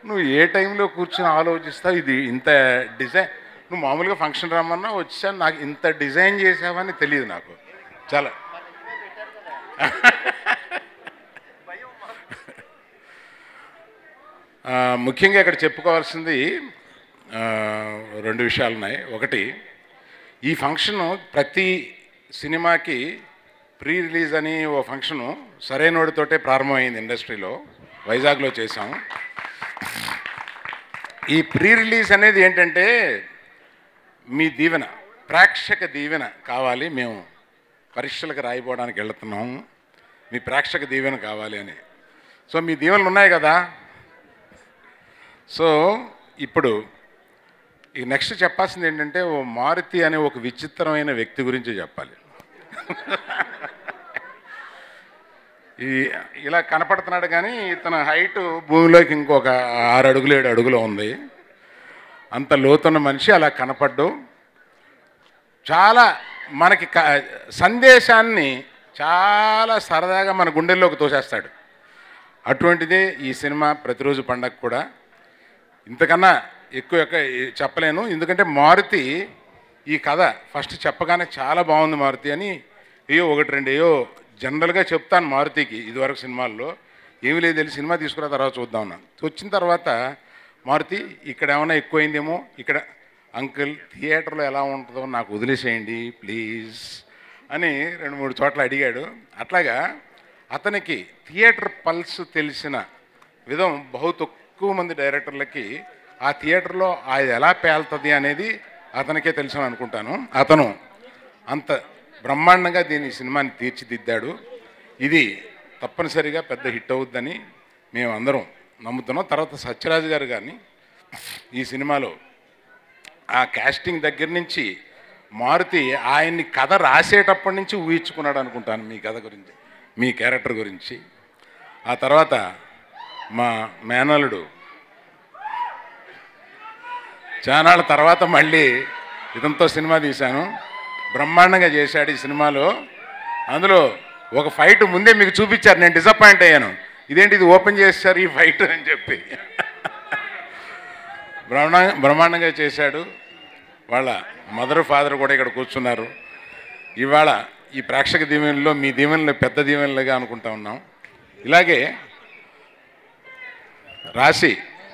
నువ్వు ఏ టైంలో కూర్చొని ఆలోచిస్తావు ఇది ఇంత డిజైన్ నువ్వు మామూలుగా ఫంక్షన్ రమ్మన్నా వచ్చాను నాకు ఇంత డిజైన్ చేసావని తెలియదు నాకు చాలా ఆ, ముఖ్యంగా ఇక్కడ చెప్పుకోవాల్సింది ఆ, రెండు విషయాలు ఉన్నాయి ఒకటి ఈ ఫంక్షను ప్రతి సినిమాకి ప్రీ రిలీజ్ అని ఓ ఫంక్షను సరైనోడితోటే ప్రారంభమైంది ఇండస్ట్రీలో వైజాగ్లో చేసాం ఈ ప్రీ రిలీజ్ అనేది ఏంటంటే మీ దీవెన ప్రేక్షక దీవెన కావాలి మేము పరీక్షలకు రాయిపోవడానికి వెళుతున్నాము మీ ప్రేక్షక దీవెన కావాలి అని సో మీ దీవెనలు ఉన్నాయి కదా సో ఇప్పుడు ఈ నెక్స్ట్ చెప్పాల్సింది ఏంటంటే ఓ మారుతి అనే ఒక విచిత్రమైన వ్యక్తి గురించి చెప్పాలి ఈ ఇలా కనపడుతున్నాడు కానీ ఇతన హైట్ భూమిలోకి ఇంకొక ఆరు అడుగులు ఏడు అడుగులు ఉంది అంత లోతున్న మనిషి అలా కనపడ్డు చాలా మనకి క- సందేశాన్ని చాలా సరదాగా మన గుండెల్లోకి తోసేస్తాడు అటువంటిదే ఈ సినిమా ప్రతిరోజు పండగ కూడా ఇంతకన్నా ఎక్కువ ఎక్కువ చెప్పలేను ఎందుకంటే మారుతి ఈ కథ ఫస్ట్ చెప్పగానే చాలా బాగుంది మారుతి అని ఏయో ఒకటి రెండు ఏయో జనరల్గా చెప్తాను మారుతికి ఇదివరకు సినిమాల్లో ఏమీ లేదు తెలిసి సినిమా తీసుకున్న తర్వాత చూద్దాం అన్నాను వచ్చిన తర్వాత మారుతి ఇక్కడ ఏమైనా ఎక్కువైందేమో ఇక్కడ అంకుల్ థియేటర్లో ఎలా ఉంటుందో నాకు వదిలేసేయండి ప్లీజ్ అని రెండు మూడు చోట్ల అడిగాడు అట్లాగా అతనికి థియేటర్ పల్స్ తెలిసిన విధం బహు తక్కువ మంది డైరెక్టర్లకి ఆ థియేటర్లో అది ఎలా పేలుతుంది అనేది అతనికే తెలుసు అని అనుకుంటాను అతను అంత బ్రహ్మాండంగా దీని సినిమాని తీర్చిదిద్దాడు ఇది తప్పనిసరిగా పెద్ద హిట్ అవుద్దని మేము అందరం నమ్ముతున్నాం తర్వాత సత్యరాజు గారు కానీ ఈ సినిమాలో ఆ కాస్టింగ్ దగ్గర నుంచి మారుతి ఆయన్ని కథ రాసేటప్పటి నుంచి ఊహించుకున్నాడు అనుకుంటాను మీ కథ గురించి మీ క్యారెక్టర్ గురించి ఆ తర్వాత మా మేనలుడు చానాళ్ళ తర్వాత మళ్ళీ ఇదంతో సినిమా తీశాను బ్రహ్మాండంగా చేశాడు ఈ సినిమాలో అందులో ఒక ఫైట్ ముందే మీకు చూపించారు నేను డిసప్పాయింట్ అయ్యాను ఇదేంటి ఇది ఓపెన్ చేశారు ఈ ఫైట్ అని చెప్పి బ్రహ్మాండ బ్రహ్మాండంగా చేశాడు వాళ్ళ మదర్ ఫాదర్ కూడా ఇక్కడ కూర్చున్నారు ఇవాళ ఈ ప్రేక్షక దీవెనలో మీ దీవెనలు పెద్ద దీవెనలుగా అనుకుంటా ఉన్నాం ఇలాగే రాశి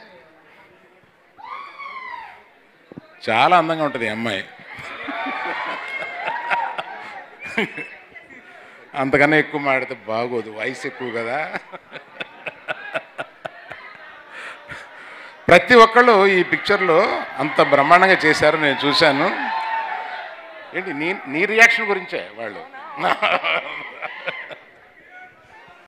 చాలా అందంగా ఉంటుంది ఈ అమ్మాయి అంతకన్నా ఎక్కువ మాడితే బాగోదు వయసు ఎక్కువ కదా ప్రతి ఒక్కళ్ళు ఈ పిక్చర్లో అంత బ్రహ్మాండంగా చేశారు నేను చూశాను ఏంటి నీ నీ రియాక్షన్ గురించే వాళ్ళు